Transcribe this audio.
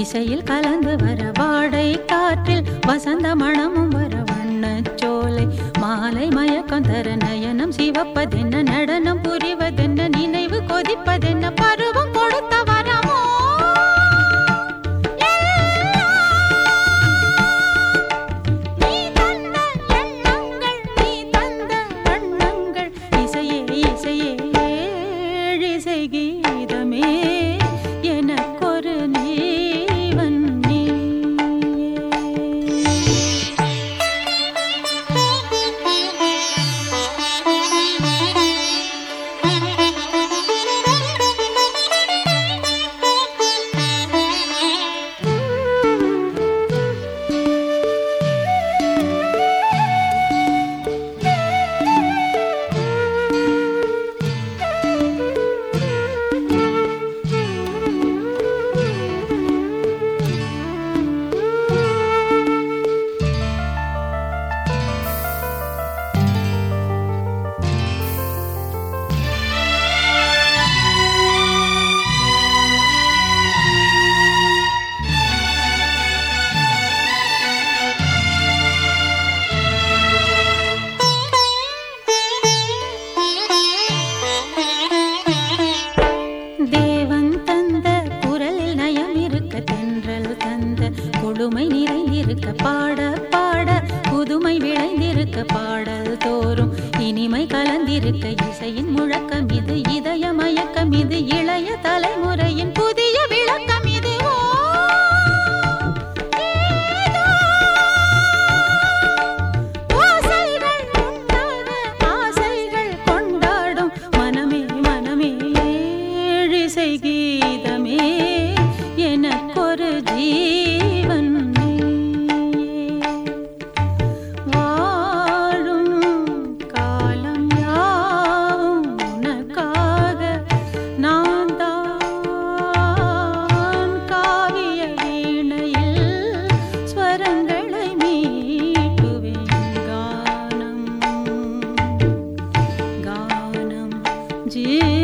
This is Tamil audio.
இசையில் கலந்து வர வாடை காற்றில் வசந்த மணமும் வர வண்ணச் சோலை மாலை மயக்கம் தர நயனம் சிவப்பதென்ன நடனம் புரிவதென்ன நினைவு கொதிப்பதென்ன பருவம் கொடுத்த வரமோ நீ தந்த எண்ணங்கள் நீ தந்த வண்ணங்கள் இசையே இசையே ஏழிசை கீதமே எனக்கொரு நீவன் நீயே தேவன் தந்த குரலில் நயம் இருக்க தென்றல் தந்த கொடுமை நிறைந்திருக்க பாட பாட புதுமை விளைந்திருக்க பாடல் தோறும் இனிமை கலந்திருக்க இசையின் முழக்கம் இது இதய மயக்கம் இது இளைய தலைமுறையின் புதிய விளக்கம் இது ஓ, ஏதோ ஓசைகள் உண்டாக ஆசைகள் கொண்டாடும் மனமே மனமே ஏழிசை கீதமே எனக்கொரு ஜீவன் நீயே. வாழும் காலம் யாவும் உனக்காக நான் தான் காவிய வீணையில் ஸ்வரங்களை மீட்டுவேன் கானம் கானம் ஜீ